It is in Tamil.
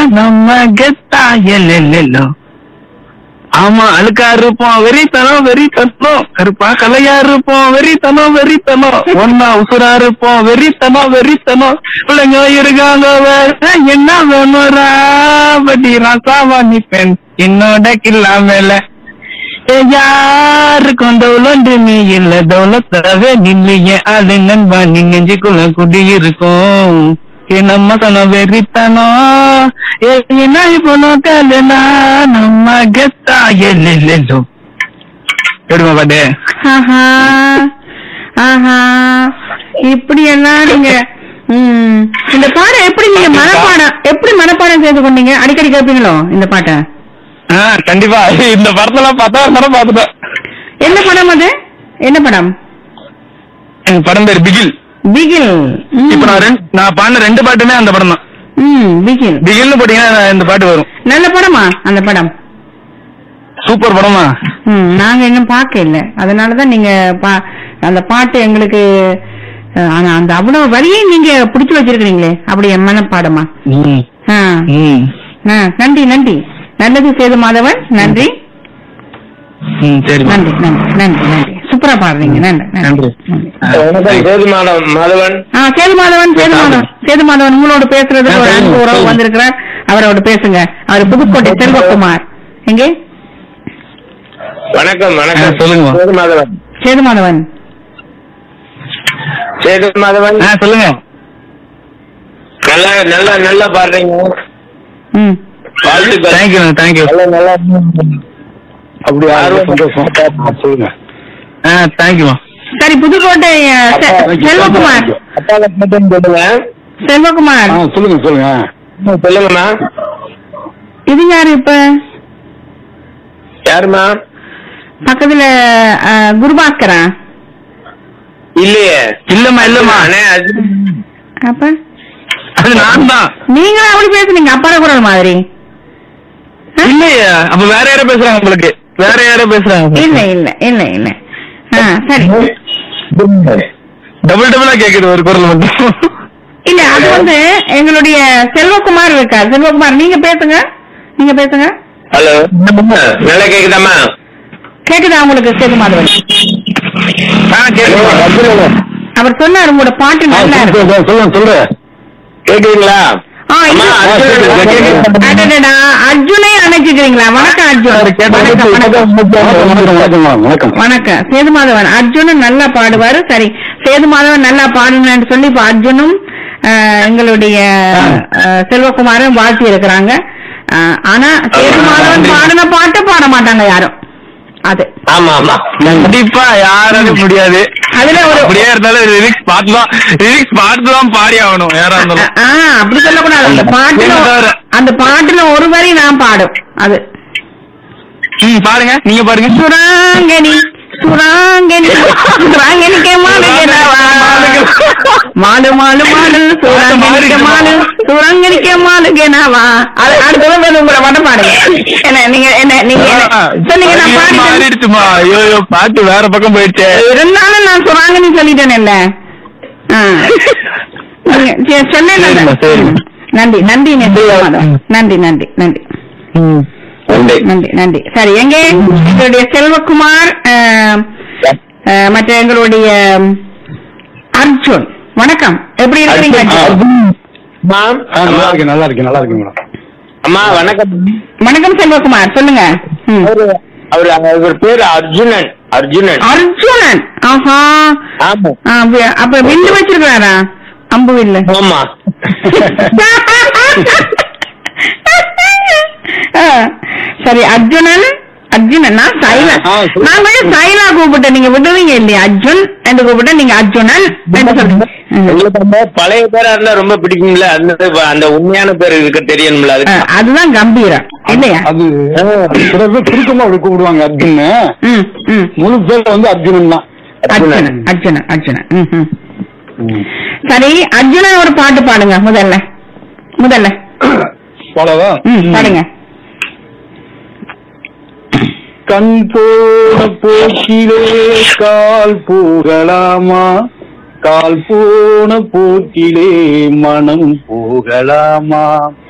நம்ம கெத்தா எல்லெல்லோ ஆமா அழுக்கா இருப்போம் வெறித்தனம் வெறித்தனம் கருப்பா கலையா இருப்போம் வெறித்தனம் வெறித்தனம் ஒன்னா உசுரா இருப்போம் வெறித்தனம் வெறித்தனம் பிள்ளைங்க இருக்காங்க வேற என்ன வேணுரா பட்டி ராசாவா நிப்பேன் என்னோட கில்லா மேல ஏ, யாருக்கும் தௌலண்டு நீ இல்ல தௌலத்தவே நில்லையே அது நண்பா நீ நெஞ்சுக்குள்ள குடி இருக்கும் ஏ நம்ம சனம் வெறித்தனம் ஏ என்ன இப்போ நோக்கலனா நம்ம கெத்தா எல்லெல்லோ எடுமா பாட்டு ஆஹா ஆஹா இப்படி எல்லாம் நீங்க ம், இந்த பாடம் எப்படி நீங்க மனப்பாடம் எப்படி மனப்பாடம் செய்து கொண்டீங்க அடிக்கடி கேட்பீங்களோ இந்த பாட்டை ஆ கண்டிப்பா இந்த படத்துல பார்த்தா படம் பார்த்துட்டேன் என்ன படம் அது என்ன படம் என் படம் பேர் பிகில் பிகில் ம். இப்ப நான் ரெண்டு நான் பாடின ரெண்டு பாட்டுமே அந்த படம் தான் ம் பிகில் பிகில்னு போட்டீங்கன்னா இந்த பாட்டு வரும் நல்ல படமா அந்த படம் சூப்பர் படமா ம் நாங்க இன்னும் பார்க்க இல்ல அதனாலதான் நீங்க பா- அந்த பாட்டு எங்களுக்கு அஹ், ஆனா அந்த அவ்வளவு வரியை நீங்க புடிச்சு வச்சிருக்கீங்களே அப்படி என் மனப்பாடமா ம் ஆ. ம் ஆ, நன்றி நன்றி நல்லது சேது மாதவன் நன்றி ம் சரிம்மா நன்றி நன்றி நன்றி நன்றி சூப்பரா பாடுறீங்க நன்றி நன்றி. நன்றி வணக்கம் சேது மாதவன் மாதவன் ஆ சேது மாதவன் சேது மாதவன் சேது மாதவன் உங்களோட பேசுறதுக்கு ஒரு ஆ, அன்பு உறவு சொல்லுங்க. வந்திருக்கிறார் அவரோட பேசுங்க அவர் புதுக்கோட்டை செல்வகுமார் எங்கே வணக்கம் ஆ, வணக்கம் சொல்லுங்கம்மா. சேது மாதவன் சேது மாதவன் சேது மாதவன் ஆ சொல்லுங்க நல்லா நல்லா நல்லா பாடுறீங்க ம் வாழ்த்துக்கள் தேங்க்யூ தேங்க்யூ நல்லா நல்லா அப்படி ஆர்வம் சந்தோஷம் சொல்லுங்க ஆ தேங்க்யூமா சரி புதுக்கோட்டை அஹ், செ- செல்வகுமார் அப்பாவை கேட்டேன்னு சொல்லுங்க செல்வகுமார் ஆ சொல்லுங்க சொல்லுங்க ம், சொல்லுங்கம்மா இது யாரு இப்ப யாருமா பக்கத்துல அஹ், குருபாஸ்கரா இல்லையே இல்லம்மா இல்லம்மா அண்ணே அது அப்ப அது நான் தான் நீங்களும் அப்படி பேசுனீங்க அப்பாட குரல் மாதிரி ஆ? இல்லையே அப்ப வேற யாரோ பேசுறாங்க உங்களுக்கு வேற யாரோ பேசுறாங்க இல்ல இல்ல இல்ல இல்ல ஆ, சரி டபுள் டபுளா கேக்குது ஒரு குரல் மட்டும் இல்ல அது வந்து எங்களுடைய செல்வகுமார் இருக்கார் செல்வகுமார் நீங்க பேசுங்க நீங்க பேசுங்க ஹலோ நல்லா கேக்குதாம்மா கேக்குதா உங்களுக்கு சேது மாதவன் ஆ கேக்குது அவர் சொன்னார் உங்களோட பாட்டு நல்லா இருக்கு சொல்லுங்க சொல்லுங்க கேக்குதுங்களா ஆ, இது- அம்மா, அர்ஜுன் அடடடா, அர்ஜுனை அணைச்சுக்கிறீங்களா வணக்கம் அர்ஜுன் வணக்கம் வணக்கம் வணக்கம் வணக்கம் வணக்கம் வணக்கம் சேது மாதவன் அர்ஜுனும் நல்லா பாடுவாரு சரி சேது மாதவன் நல்லா பாடுனேன்னு சொல்லி இப்ப அர்ஜுனும் அஹ், எங்களுடைய அஹ், செல்வகுமாரும் வாழ்த்தி இருக்கிறாங்க அஹ், ஆனா சேது மாதவன் பாடின பாட்டு பாட மாட்டாங்க யாரும் அது ஆமா ஆமா கண்டிப்பா யாராலும் முடியாது அதுல ஒரு அப்படியே இருந்தாலும் லிரிக்ஸ் பாட்டு தான் லிரிக்ஸ் பாட்டு தான் பாடி ஆகணும் யாரா இருந்தாலும் ஆ அப்படி சொல்லக்கூடாது அந்த பாட்டுல என்ன தவிர? அந்த பாட்டுல ஒரு வரி நான் பாடும் அது ம் பாருங்க நீங்க பாருங்க சுராங்கனி சுராங்கனி சுராங்கனிக்கே மாடு கேட்டவா மாடு மாடு மாடு சுராங்கனிக்க மாடு சுராங்கனிக்க மாடு கேனாவா அது அடுத்த தடவை உங்களை மட்டும் பாடுங்க என்ன நீங்க என்ன நீங்க என்ன சொன்னீங்க நான் பாடிட்டேன் மாறிடுச்சுமா ஐயோ ஐயோ, பாட்டு வேற பக்கம் போயிடுச்சு இருந்தாலும் நான் சுராங்கனி சொல்லிட்டேன் இல்ல சொன்னேன் சரிம்மா, சரிம்மா. நன்றி நன்றி நன்றி மாதவன். நன்றி நன்றி நன்றி ம். நன்றி நன்றி நன்றி சரி எங்கே எங்களுடைய செல்வகுமார் அஹ், அஹ், மற்ற எங்களுடைய ம், அர்ஜுன் வணக்கம் எப்படி இருக்கிறீங்க அர்ஜுன்? அம்மா ஆ, நல்லா இருக்கு நல்லா இருக்கு நல்லா இருக்கு மேடம் அம்மா வணக்கம் வணக்கம் செல்வகுமார் சொல்லுங்க ம். அவரு அவரு அவர் பேரு அர்ஜுனன் அர்ஜுனன் அர்ஜுனன் ஆஹா ஆமா ஆ, வி- அப்ப வில்லு வச்சிருக்கிறாரா அம்பு வில்லு ஆமா ஆ, சரி அர்ஜுனன் அர்ஜுனன் நான் சைலா ஆ, சொல்லு. நான் கொஞ்சம் சைலா கூப்பிட்டேன் நீங்க விடுவீங்க இல்லையா அர்ஜுன் என்று கூப்பிட்டு நீங்க அர்ஜுனன் என்று சொல்றீங்க ம். உங்களுக்கு அந்த பழைய பேரா இருந்தா ரொம்ப பிடிக்கும்ல அந்த அந்த உண்மையான பேர் இருக்க தெரியணும்ல ஆ, அதுக்கு அதுதான் கம்பீரம் இல்லையா அது சில பேர் சுருக்கமா அப்படி கூப்பிடுவாங்க அர்ஜுன் ம் ம் முழு பேர் வந்து அர்ஜுனன் தான் அர்ஜுனன் அர்ஜுனன் அர்ஜுனன் ம், ம். சரி அர்ஜுனன் ஒரு பாட்டு பாடுங்க முதல்ல முதல்ல போலவா ம் பாடுங்க கண் போன போக்கிலே கால் போகலாமா கால் போன போக்கிலே மனம் போகலாமா